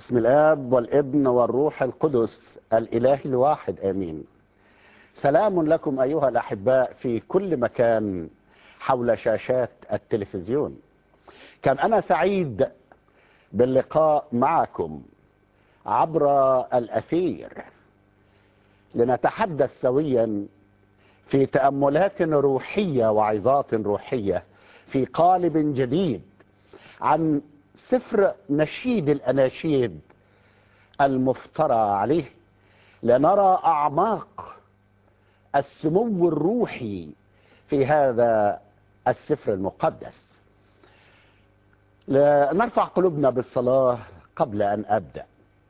بسم الاب والابن والروح القدس الاله الواحد امين سلام لكم ايها الاحباء في كل مكان حول شاشات التلفزيون كان انا سعيد باللقاء معكم عبر الاثير لنتحدث سويا في تاملات روحيه وعظات روحيه في قالب جديد عن سفر نشيد الاناشيد المفترى عليه لنرى اعماق السمو الروحي في هذا السفر المقدس لنرفع قلوبنا بالصلاه قبل ان ابدا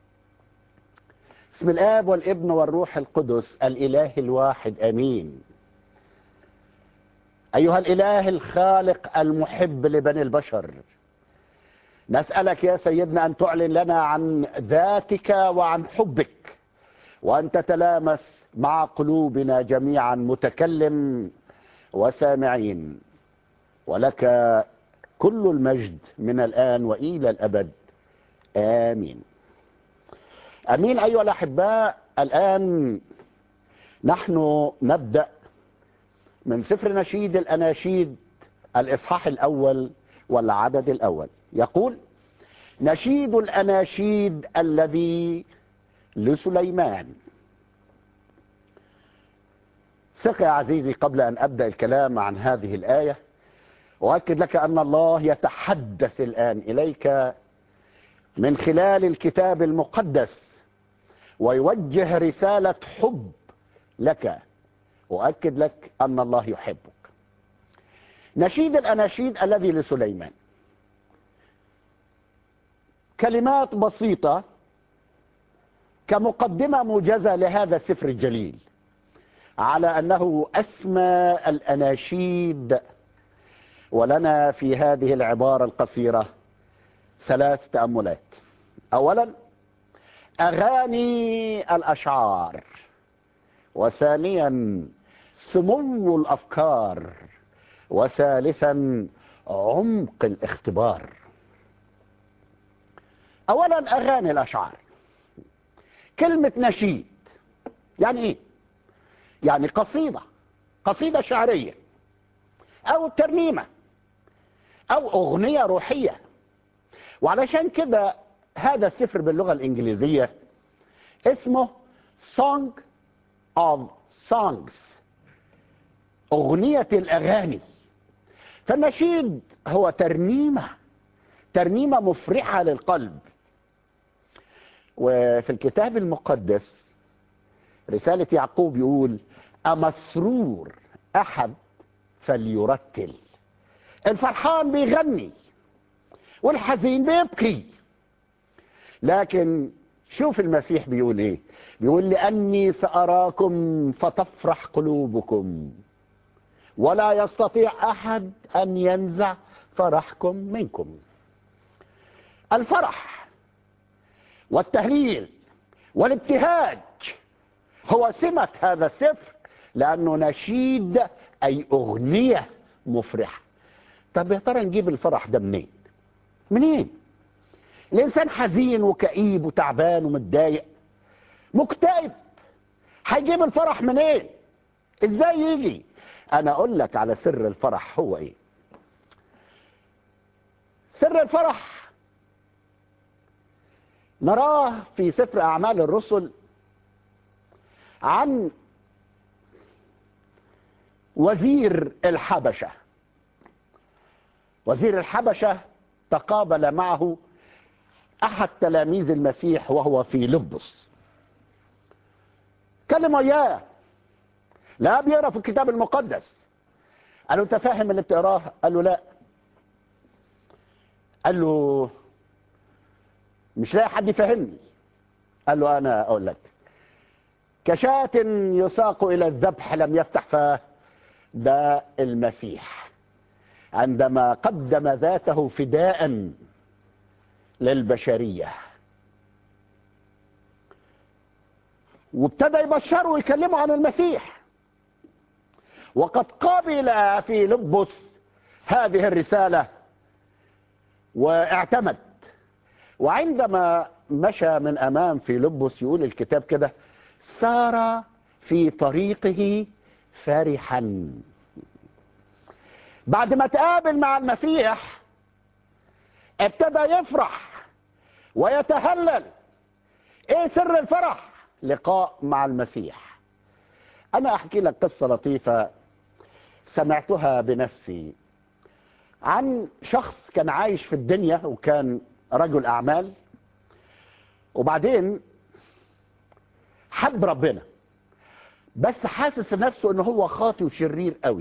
بسم الاب والابن والروح القدس الاله الواحد امين ايها الاله الخالق المحب لبني البشر نسألك يا سيدنا أن تعلن لنا عن ذاتك وعن حبك وأن تتلامس مع قلوبنا جميعا متكلم وسامعين ولك كل المجد من الآن وإلى الأبد آمين أمين أيها الأحباء الآن نحن نبدأ من سفر نشيد الأناشيد الإصحاح الأول والعدد الأول يقول نشيد الأناشيد الذي لسليمان ثق يا عزيزي قبل أن أبدأ الكلام عن هذه الآية أؤكد لك أن الله يتحدث الآن إليك من خلال الكتاب المقدس ويوجه رسالة حب لك أؤكد لك أن الله يحبك نشيد الأناشيد الذي لسليمان كلمات بسيطة كمقدمة موجزة لهذا السفر الجليل على أنه أسمى الأناشيد ولنا في هذه العبارة القصيرة ثلاث تأملات أولا أغاني الأشعار وثانيا سمو الأفكار وثالثا عمق الاختبار اولا اغاني الاشعار كلمه نشيد يعني ايه يعني قصيده قصيده شعريه او ترنيمه او اغنيه روحيه وعلشان كده هذا السفر باللغه الانجليزيه اسمه Song of Songs أغنية الأغاني فالنشيد هو ترنيمة ترنيمة مفرحة للقلب وفي الكتاب المقدس رسالة يعقوب يقول أمسرور أحد فليرتل الفرحان بيغني والحزين بيبكي لكن شوف المسيح بيقول ايه بيقول لأني سأراكم فتفرح قلوبكم ولا يستطيع أحد أن ينزع فرحكم منكم الفرح والتهليل والابتهاج هو سمة هذا السفر لأنه نشيد أي أغنية مفرحة طب يا ترى نجيب الفرح ده منين منين الإنسان حزين وكئيب وتعبان ومتضايق مكتئب هيجيب الفرح منين ازاي يجي انا اقول لك على سر الفرح هو ايه سر الفرح نراه في سفر اعمال الرسل عن وزير الحبشه وزير الحبشه تقابل معه احد تلاميذ المسيح وهو في لبس كلم اياه لا بيقرا في الكتاب المقدس قال له انت فاهم اللي بتقراه قال له لا قال له مش لاقي حد يفهمني قال له انا اقول لك كشاة يساق الى الذبح لم يفتح فاه ده المسيح عندما قدم ذاته فداء للبشريه وابتدى يبشره ويكلمه عن المسيح وقد قبل في لبس هذه الرسالة واعتمد وعندما مشى من امام فيلبس يقول الكتاب كده سار في طريقه فرحا بعد ما تقابل مع المسيح ابتدى يفرح ويتهلل ايه سر الفرح لقاء مع المسيح انا احكي لك قصه لطيفه سمعتها بنفسي عن شخص كان عايش في الدنيا وكان رجل اعمال وبعدين حب ربنا بس حاسس نفسه ان هو خاطي وشرير قوي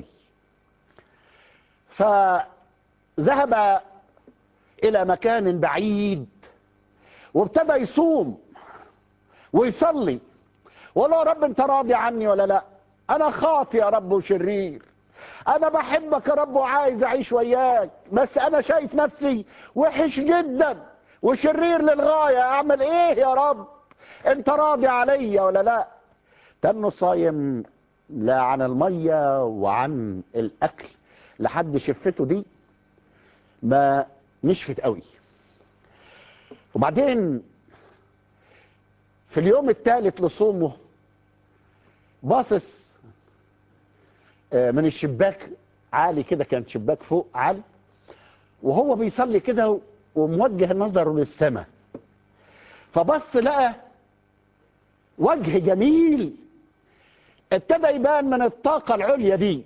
فذهب الى مكان بعيد وابتدى يصوم ويصلي وقال له يا رب انت راضي عني ولا لا انا خاطي يا رب وشرير انا بحبك يا رب وعايز اعيش وياك بس انا شايف نفسي وحش جدا وشرير للغايه اعمل ايه يا رب انت راضي عليا ولا لا تنه صايم لا عن الميه وعن الاكل لحد شفته دي ما نشفت قوي وبعدين في اليوم الثالث لصومه باصص من الشباك عالي كده كان شباك فوق عالي وهو بيصلي كده وموجه نظره للسماء فبص لقى وجه جميل ابتدى يبان من الطاقة العليا دي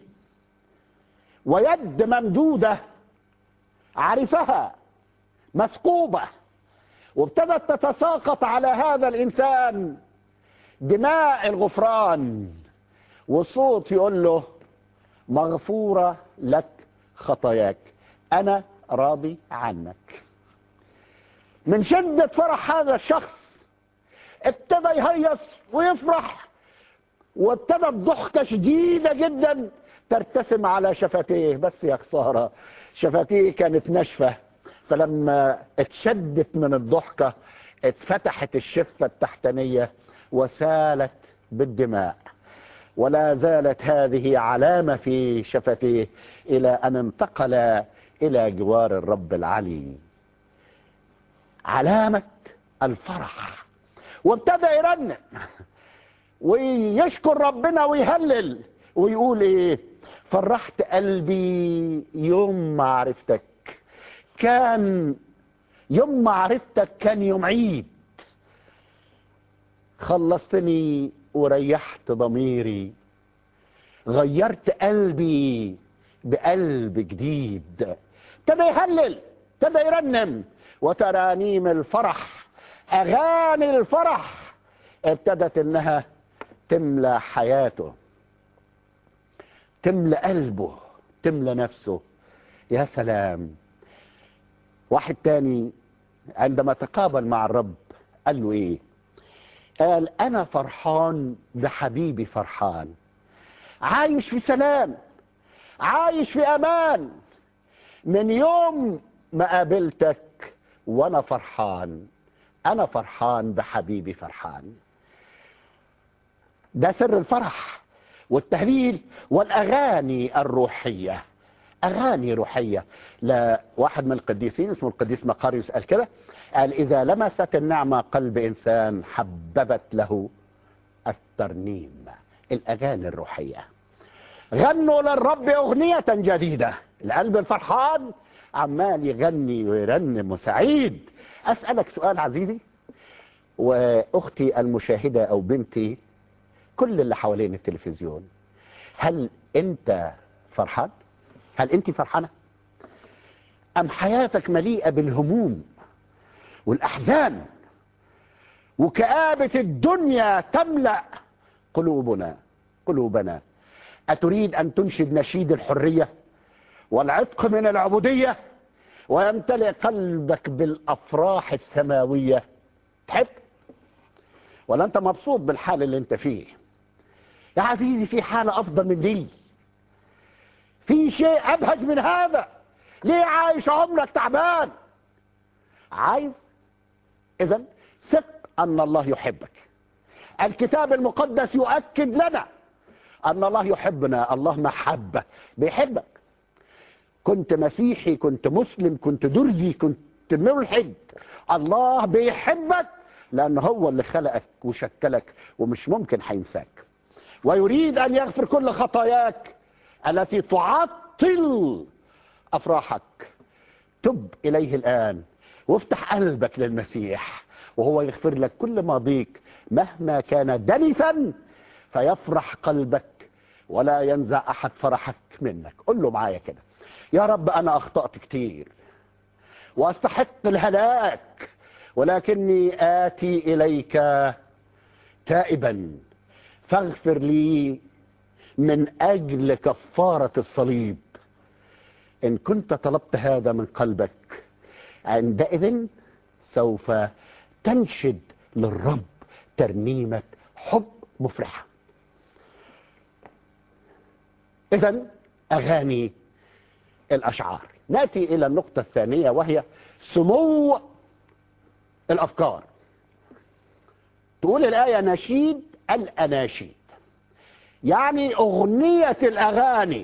ويد ممدودة عرفها مثقوبة وابتدت تتساقط على هذا الإنسان دماء الغفران وصوت يقول له مغفورة لك خطاياك أنا راضي عنك من شدة فرح هذا الشخص ابتدى يهيص ويفرح وابتدت ضحكة شديدة جدا ترتسم على شفتيه بس يا خسارة شفتيه كانت ناشفة فلما اتشدت من الضحكة اتفتحت الشفة التحتانية وسالت بالدماء ولا زالت هذه علامة في شفتيه إلى أن انتقل إلى جوار الرب العلي علامة الفرح وابتدى يرنم ويشكر ربنا ويهلل ويقول ايه فرحت قلبي يوم ما عرفتك كان يوم ما عرفتك كان يوم عيد خلصتني وريحت ضميري غيرت قلبي بقلب جديد ابتدى يهلل ابتدى يرنم وترانيم الفرح اغاني الفرح ابتدت انها تملى حياته تملى قلبه تملى نفسه يا سلام واحد تاني عندما تقابل مع الرب قال له ايه قال انا فرحان بحبيبي فرحان عايش في سلام عايش في امان من يوم ما قابلتك وانا فرحان انا فرحان بحبيبي فرحان ده سر الفرح والتهليل والاغاني الروحيه اغاني روحيه لواحد من القديسين اسمه القديس مقاريوس قال كده قال اذا لمست النعمه قلب انسان حببت له الترنيم الاغاني الروحيه غنوا للرب اغنيه جديده القلب الفرحان عمال يغني ويرنم وسعيد اسالك سؤال عزيزي واختي المشاهده او بنتي كل اللي حوالين التلفزيون هل انت فرحان هل انت فرحانه ام حياتك مليئه بالهموم والاحزان وكابه الدنيا تملا قلوبنا قلوبنا اتريد ان تنشد نشيد الحريه والعتق من العبوديه ويمتلئ قلبك بالافراح السماويه تحب ولا انت مبسوط بالحال اللي انت فيه يا عزيزي في حاله افضل من دي في شيء ابهج من هذا ليه عايش عمرك تعبان عايز اذا ثق ان الله يحبك الكتاب المقدس يؤكد لنا ان الله يحبنا الله محبه بيحبك كنت مسيحي كنت مسلم كنت درزي كنت ملحد الله بيحبك لأنه هو اللي خلقك وشكلك ومش ممكن هينساك ويريد أن يغفر كل خطاياك التي تعطل أفراحك تب إليه الآن وافتح قلبك للمسيح وهو يغفر لك كل ماضيك مهما كان دنسا فيفرح قلبك ولا ينزع أحد فرحك منك قل له معايا كده يا رب أنا أخطأت كتير وأستحق الهلاك ولكني آتي إليك تائبا فاغفر لي من أجل كفارة الصليب إن كنت طلبت هذا من قلبك عندئذ سوف تنشد للرب ترنيمة حب مفرحة إذا أغاني الأشعار نأتي إلى النقطة الثانية وهي سمو الأفكار تقول الآية نشيد الأناشيد يعني أغنية الأغاني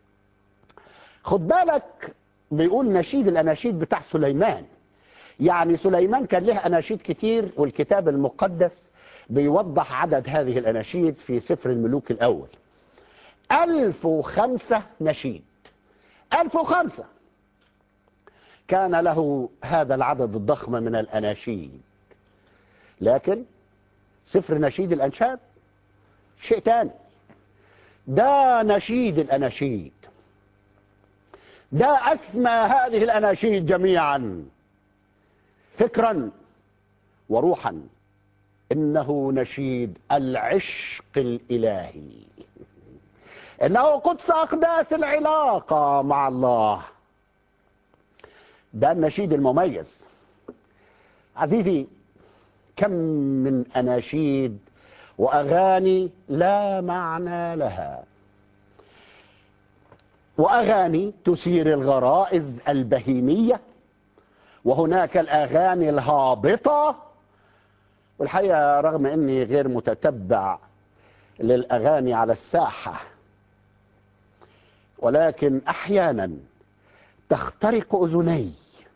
خد بالك بيقول نشيد الأناشيد بتاع سليمان يعني سليمان كان له أناشيد كتير والكتاب المقدس بيوضح عدد هذه الأناشيد في سفر الملوك الأول ألف وخمسة نشيد ألف وخمسة كان له هذا العدد الضخم من الأناشيد لكن سفر نشيد الأنشاد شيء تاني ده نشيد الأناشيد ده أسمى هذه الأناشيد جميعا فكرا وروحا إنه نشيد العشق الإلهي إنه قدس أقداس العلاقة مع الله ده النشيد المميز عزيزي كم من أناشيد وأغاني لا معنى لها وأغاني تثير الغرائز البهيمية وهناك الأغاني الهابطة والحقيقة رغم أني غير متتبع للأغاني على الساحة ولكن أحيانا تخترق أذني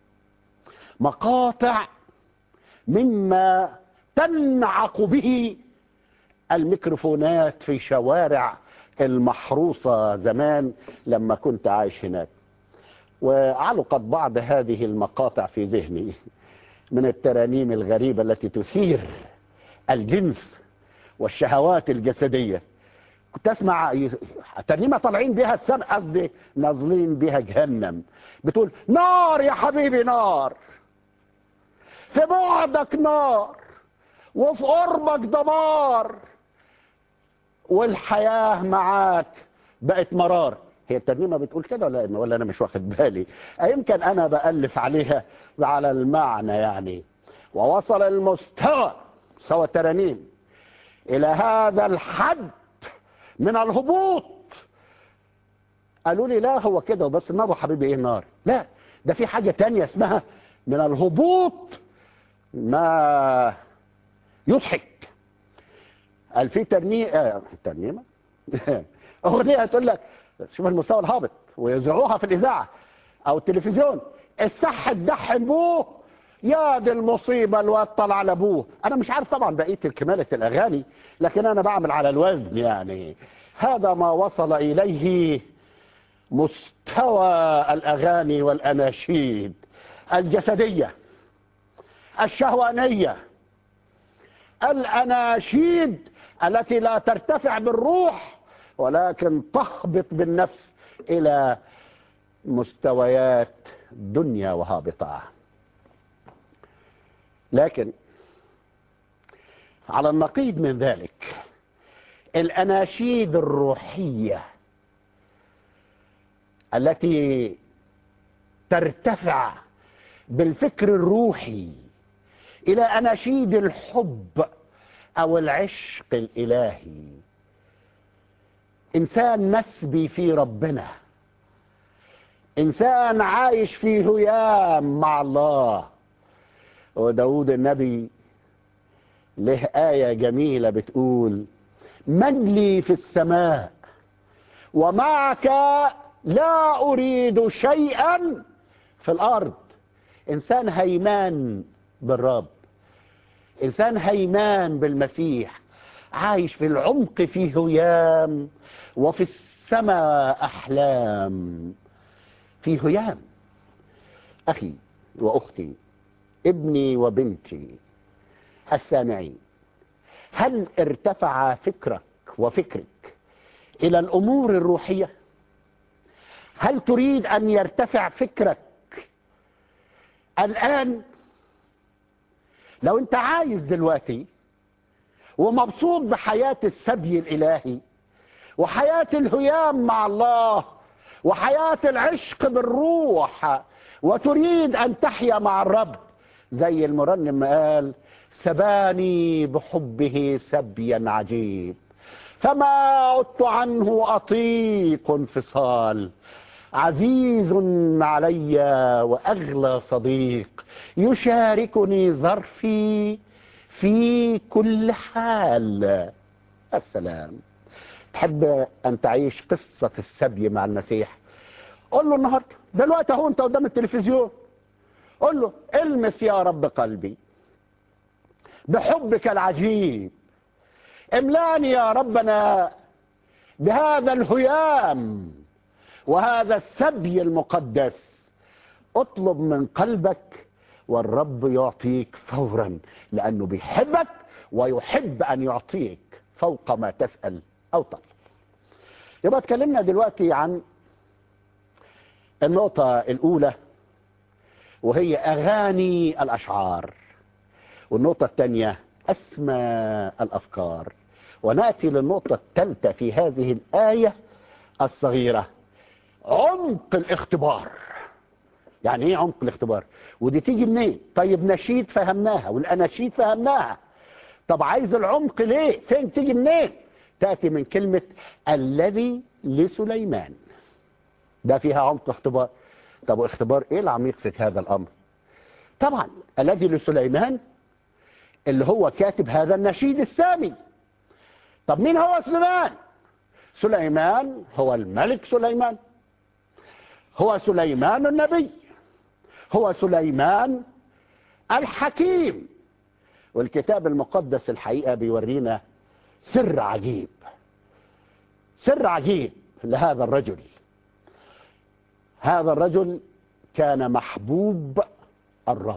مقاطع مما تنعق به الميكروفونات في شوارع المحروسة زمان لما كنت عايش هناك وعلقت بعض هذه المقاطع في ذهني من الترانيم الغريبة التي تثير الجنس والشهوات الجسدية كنت اسمع ترنيمه طالعين بيها السنة قصدي نازلين بيها جهنم بتقول نار يا حبيبي نار في بعدك نار وفي قربك دمار والحياه معاك بقت مرار هي الترنيمه بتقول كده ولا ولا انا مش واخد بالي يمكن انا بالف عليها على المعنى يعني ووصل المستوى سوى الترانيم الى هذا الحد من الهبوط قالوا لي لا هو كده وبس النار يا حبيبي ايه النار لا ده في حاجة تانية اسمها من الهبوط ما يضحك قال في ترنيمة آه ترنيمة أغنية تقول لك شوف المستوى الهابط ويذيعوها في الإذاعة أو التلفزيون الصح الدحم بوه يا دي المصيبة الواد طلع على ابوه انا مش عارف طبعا بقية كمالة الاغاني لكن انا بعمل على الوزن يعني هذا ما وصل اليه مستوى الاغاني والاناشيد الجسدية الشهوانية الاناشيد التي لا ترتفع بالروح ولكن تهبط بالنفس الى مستويات دنيا وهابطه لكن على النقيض من ذلك الاناشيد الروحيه التي ترتفع بالفكر الروحي الى اناشيد الحب او العشق الالهي انسان مسبي في ربنا انسان عايش في هيام مع الله وداود النبي له آية جميلة بتقول من لي في السماء ومعك لا أريد شيئا في الأرض إنسان هيمان بالرب إنسان هيمان بالمسيح عايش في العمق في هيام وفي السماء أحلام في هيام أخي وأختي ابني وبنتي السامعين هل ارتفع فكرك وفكرك إلى الأمور الروحية هل تريد أن يرتفع فكرك الآن لو أنت عايز دلوقتي ومبسوط بحياة السبي الإلهي وحياة الهيام مع الله وحياة العشق بالروح وتريد أن تحيا مع الرب زي المرنم ما قال سباني بحبه سبيا عجيب فما عدت عنه أطيق انفصال عزيز علي وأغلى صديق يشاركني ظرفي في كل حال السلام تحب أن تعيش قصة السبي مع المسيح قل له النهاردة دلوقتي اهو انت قدام التلفزيون قل له المس يا رب قلبي بحبك العجيب املاني يا ربنا بهذا الهيام وهذا السبي المقدس اطلب من قلبك والرب يعطيك فورا لانه بيحبك ويحب ان يعطيك فوق ما تسال او تطلب يبقى اتكلمنا دلوقتي عن النقطه الاولى وهي اغاني الاشعار والنقطه الثانيه اسمى الافكار وناتي للنقطه الثالثه في هذه الايه الصغيره عمق الاختبار يعني ايه عمق الاختبار ودي تيجي منين طيب نشيد فهمناها والاناشيد فهمناها طب عايز العمق ليه فين تيجي منين تاتي من كلمه الذي لسليمان ده فيها عمق اختبار طب واختبار ايه العميق في هذا الامر طبعا الذي لسليمان اللي هو كاتب هذا النشيد السامي طب مين هو سليمان سليمان هو الملك سليمان هو سليمان النبي هو سليمان الحكيم والكتاب المقدس الحقيقه بيورينا سر عجيب سر عجيب لهذا الرجل هذا الرجل كان محبوب الرب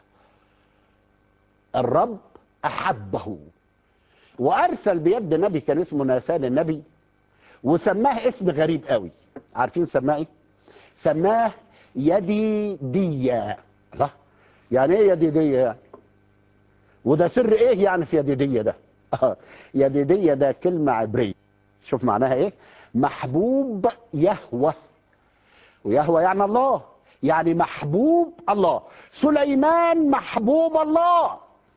الرب احبه وارسل بيد نبي كان اسمه ناسان النبي وسماه اسم غريب قوي عارفين سماه ايه سماه يدي دية الله يعني ايه يدي دية يعني وده سر ايه يعني في يدي دية ده يدي دية ده كلمة عبرية شوف معناها ايه محبوب يهوه ويهوى يعني الله يعني محبوب الله سليمان محبوب الله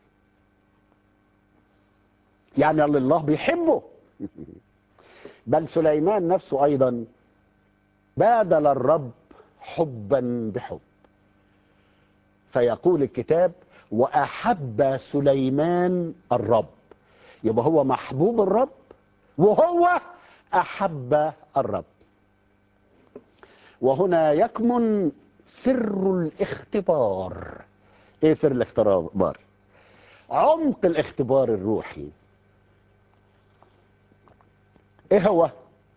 يعني الله بيحبه بل سليمان نفسه ايضا بادل الرب حبا بحب فيقول الكتاب واحب سليمان الرب يبقى هو محبوب الرب وهو احب الرب وهنا يكمن سر الاختبار ايه سر الاختبار عمق الاختبار الروحي ايه هو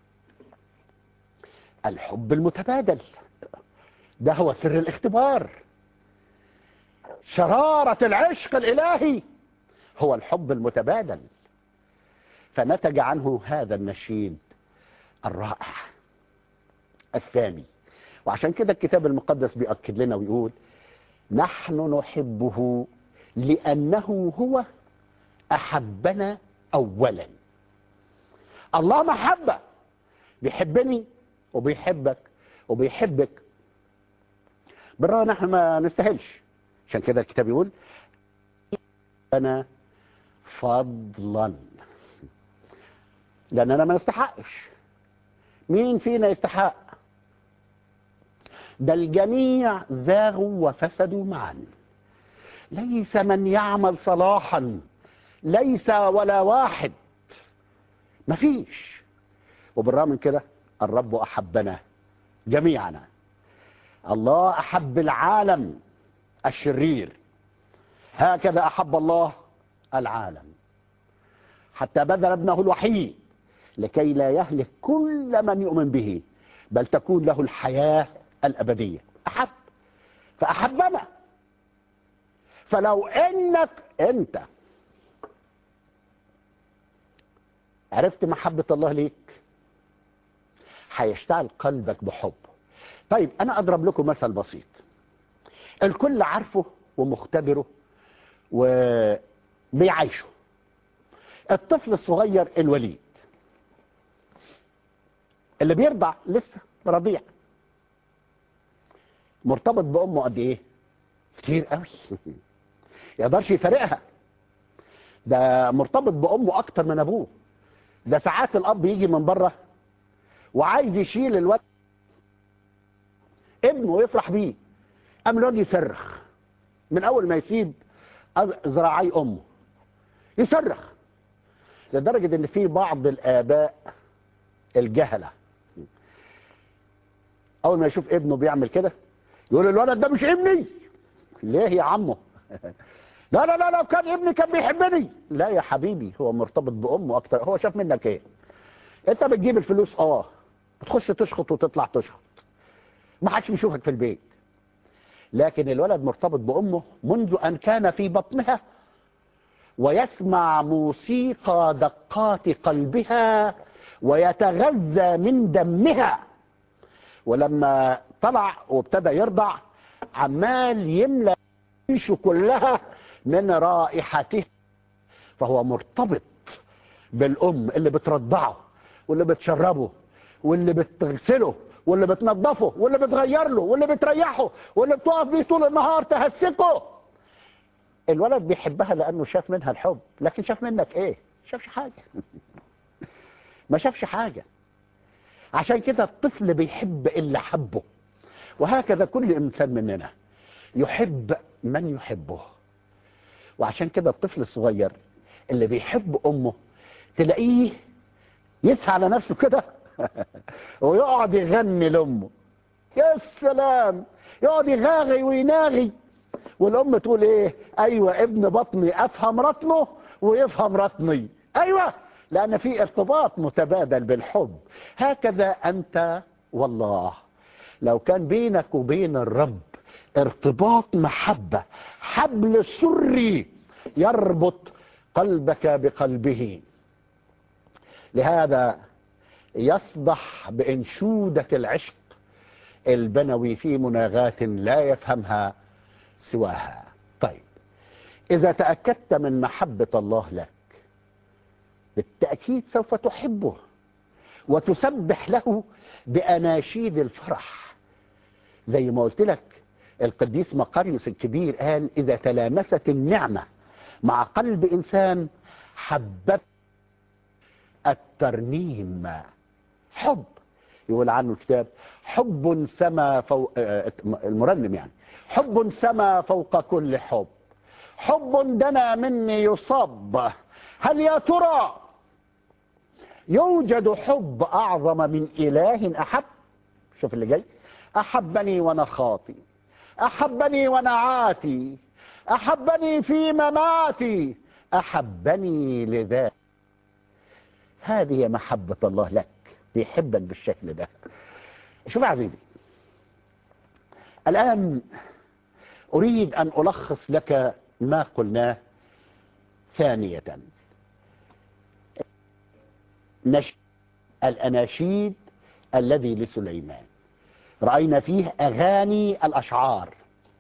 الحب المتبادل ده هو سر الاختبار شرارة العشق الإلهي هو الحب المتبادل فنتج عنه هذا النشيد الرائع السامي وعشان كده الكتاب المقدس بيأكد لنا ويقول نحن نحبه لأنه هو أحبنا أولا الله محبة بيحبني وبيحبك وبيحبك بالرغم نحن ما نستاهلش عشان كده الكتاب يقول أنا فضلا لأننا ما نستحقش مين فينا يستحق ده الجميع زاغوا وفسدوا معا ليس من يعمل صلاحا ليس ولا واحد مفيش وبالرغم من كده الرب احبنا جميعنا الله احب العالم الشرير هكذا احب الله العالم حتى بذل ابنه الوحيد لكي لا يهلك كل من يؤمن به بل تكون له الحياة الأبدية أحب فأحبنا فلو انك انت عرفت محبة الله ليك هيشتعل قلبك بحب طيب انا اضرب لكم مثل بسيط الكل عارفه ومختبره وبيعيشه الطفل الصغير الوليد اللي بيرضع لسه رضيع مرتبط بامه قد ايه كتير قوي يقدرش يفارقها ده مرتبط بامه اكتر من ابوه ده ساعات الاب يجي من بره وعايز يشيل الولد ابنه ويفرح بيه قام الواد يصرخ من اول ما يسيب ذراعي امه يصرخ لدرجه ان في بعض الاباء الجهله اول ما يشوف ابنه بيعمل كده يقول الولد ده مش ابني ليه يا عمه لا لا لا لو كان ابني كان بيحبني لا يا حبيبي هو مرتبط بامه اكتر هو شاف منك ايه انت بتجيب الفلوس اه بتخش تشخط وتطلع تشخط ما حدش بيشوفك في البيت لكن الولد مرتبط بامه منذ ان كان في بطنها ويسمع موسيقى دقات قلبها ويتغذى من دمها ولما طلع وابتدى يرضع عمال يملى عيشه كلها من رائحته فهو مرتبط بالام اللي بترضعه واللي بتشربه واللي بتغسله واللي بتنظفه واللي بتغير له واللي بتريحه واللي بتقف بيه طول النهار تهسكه الولد بيحبها لانه شاف منها الحب لكن شاف منك ايه شافش حاجه ما شافش حاجه عشان كده الطفل بيحب اللي حبه وهكذا كل انسان مننا يحب من يحبه وعشان كده الطفل الصغير اللي بيحب امه تلاقيه يسعى على نفسه كده ويقعد يغني لامه يا سلام يقعد يغاغي ويناغي والام تقول ايه ايوه ابن بطني افهم رطنه ويفهم رطني ايوه لان في ارتباط متبادل بالحب هكذا انت والله لو كان بينك وبين الرب ارتباط محبه حبل سري يربط قلبك بقلبه لهذا يصدح بانشوده العشق البنوي في مناغات لا يفهمها سواها طيب اذا تاكدت من محبه الله لك بالتاكيد سوف تحبه وتسبح له باناشيد الفرح زي ما قلت لك القديس مقاريوس الكبير قال اذا تلامست النعمه مع قلب انسان حبب الترنيم حب يقول عنه الكتاب حب سما فوق المرنم يعني حب سما فوق كل حب حب دنا مني يصاب هل يا ترى يوجد حب اعظم من اله احب شوف اللي جاي احبني وانا خاطي احبني وانا عاتي احبني في مماتي احبني لذات هذه محبه الله لك بيحبك بالشكل ده شوف يا عزيزي الآن أريد أن ألخص لك ما قلناه ثانية نش الأناشيد الذي لسليمان رأينا فيه أغاني الأشعار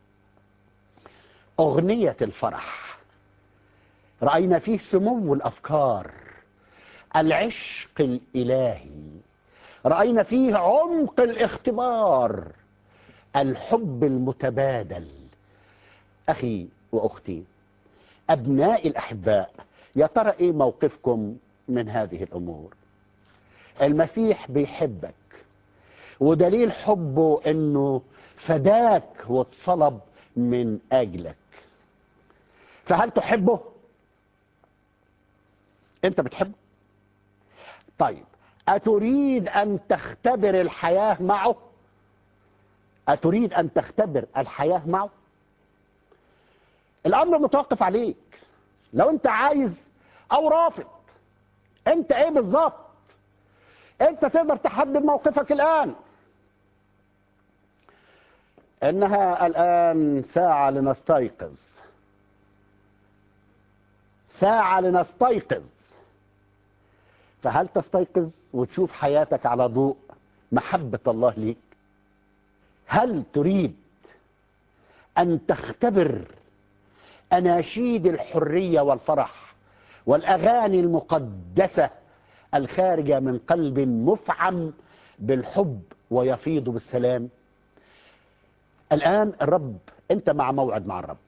أغنية الفرح رأينا فيه سمو الأفكار العشق الإلهي رأينا فيه عمق الاختبار الحب المتبادل أخي وأختي أبناء الأحباء يا ترى إيه موقفكم من هذه الأمور المسيح بيحبك ودليل حبه أنه فداك واتصلب من أجلك فهل تحبه؟ أنت بتحبه؟ طيب أتريد أن تختبر الحياة معه؟ أتريد أن تختبر الحياة معه؟ الأمر متوقف عليك لو انت عايز او رافض انت ايه بالظبط انت تقدر تحدد موقفك الان انها الان ساعه لنستيقظ ساعه لنستيقظ فهل تستيقظ وتشوف حياتك على ضوء محبه الله ليك هل تريد ان تختبر اناشيد الحريه والفرح والاغاني المقدسه الخارجه من قلب مفعم بالحب ويفيض بالسلام الان الرب انت مع موعد مع الرب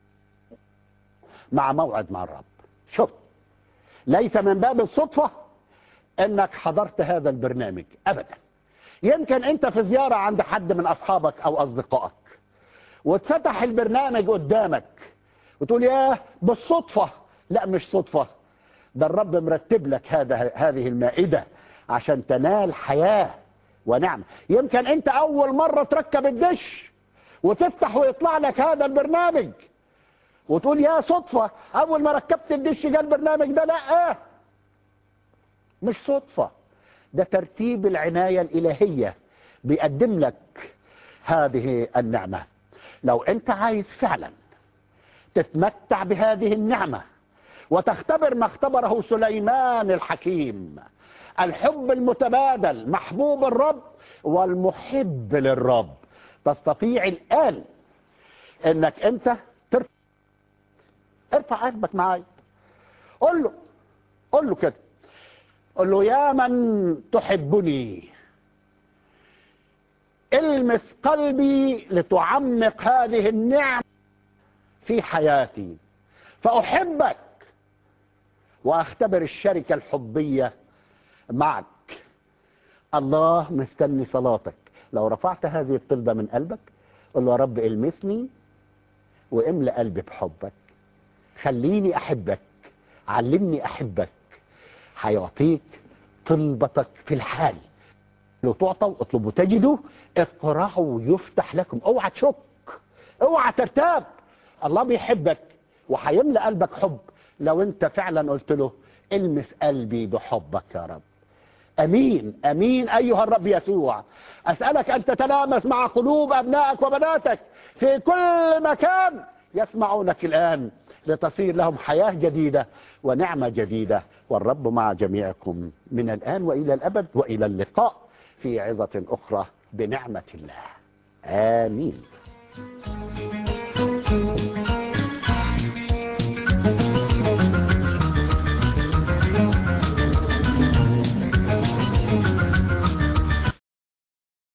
مع موعد مع الرب شوف ليس من باب الصدفه انك حضرت هذا البرنامج ابدا يمكن انت في زياره عند حد من اصحابك او اصدقائك واتفتح البرنامج قدامك وتقول ياه بالصدفه لا مش صدفه ده الرب مرتب لك هذا هذه المائده عشان تنال حياه ونعمه يمكن انت اول مره تركب الدش وتفتح ويطلع لك هذا البرنامج وتقول يا صدفه اول ما ركبت الدش جه البرنامج ده لا مش صدفه ده ترتيب العنايه الالهيه بيقدم لك هذه النعمه لو انت عايز فعلا تتمتع بهذه النعمه وتختبر ما اختبره سليمان الحكيم الحب المتبادل محبوب الرب والمحب للرب تستطيع الان انك انت ترفع ارفع قلبك معايا قول له قول له كده قل له يا من تحبني المس قلبي لتعمق هذه النعمة في حياتي فأحبك وأختبر الشركة الحبية معك الله مستني صلاتك لو رفعت هذه الطلبة من قلبك قل له يا رب المسني واملأ قلبي بحبك خليني أحبك علمني أحبك هيعطيك طلبتك في الحال لو تعطوا اطلبوا تجدوا اقرعوا يفتح لكم اوعى تشك اوعى ترتاب الله بيحبك وهيملأ قلبك حب لو انت فعلا قلت له المس قلبي بحبك يا رب امين امين ايها الرب يسوع اسالك ان تتلامس مع قلوب ابنائك وبناتك في كل مكان يسمعونك الان لتصير لهم حياه جديده ونعمه جديده والرب مع جميعكم من الان والى الابد والى اللقاء في عظه اخرى بنعمه الله امين